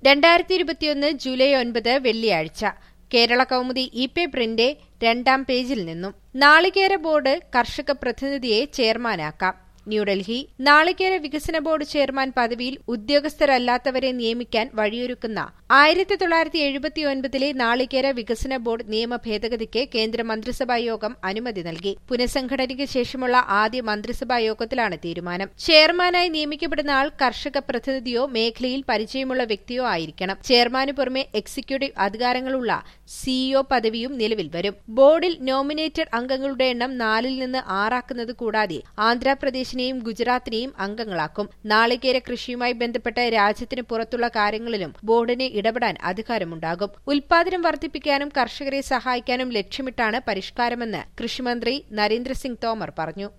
രണ്ടായിരത്തി ഇരുപത്തിയൊന്ന് ജൂലൈ ഒൻപത് വെള്ളിയാഴ്ച കേരള കൗമുദി ഇ പേപ്പറിന്റെ രണ്ടാം പേജിൽ നിന്നും നാളികേര ബോർഡ് കർഷക പ്രതിനിധിയെ ചെയർമാനാക്കാം ന്യൂഡൽഹി നാളികേര വികസന ബോർഡ് ചെയർമാൻ പദവിയിൽ ഉദ്യോഗസ്ഥരല്ലാത്തവരെ നിയമിക്കാൻ വഴിയൊരുക്കുന്ന ആയിരത്തി തൊള്ളായിരത്തി എഴുപത്തിയൊൻപതിലെ നാളികേര വികസന ബോർഡ് നിയമ ഭേദഗതിക്ക് കേന്ദ്ര മന്ത്രിസഭാ യോഗം അനുമതി നൽകി പുനഃസംഘടനയ്ക്ക് ശേഷമുള്ള ആദ്യ മന്ത്രിസഭാ യോഗത്തിലാണ് തീരുമാനം ചെയർമാനായി നിയമിക്കപ്പെടുന്ന ആൾ കർഷക പ്രതിനിധിയോ മേഖലയിൽ പരിചയമുള്ള വ്യക്തിയോ ആയിരിക്കണം ചെയർമാനു പുറമെ എക്സിക്യൂട്ടീവ് അധികാരങ്ങളുള്ള സിഇഒ പദവിയും നിലവിൽ വരും ബോർഡിൽ നോമിനേറ്റഡ് അംഗങ്ങളുടെ എണ്ണം നാലിൽ നിന്ന് ആറാക്കുന്നത് കൂടാതെ ആന്ധ്രാപ്രദേശിനെയും ഗുജറാത്തിനെയും അംഗങ്ങളാക്കും നാളികേര കൃഷിയുമായി ബന്ധപ്പെട്ട രാജ്യത്തിന് പുറത്തുള്ള കാര്യങ്ങളിലും ബോർഡിന് ഇടപെടാൻ അധികാരമുണ്ടാകും ഉൽപാദനം വർദ്ധിപ്പിക്കാനും കർഷകരെ സഹായിക്കാനും ലക്ഷ്യമിട്ടാണ് പരിഷ്കാരമെന്ന് കൃഷിമന്ത്രി നരേന്ദ്രസിംഗ് തോമർ പറഞ്ഞു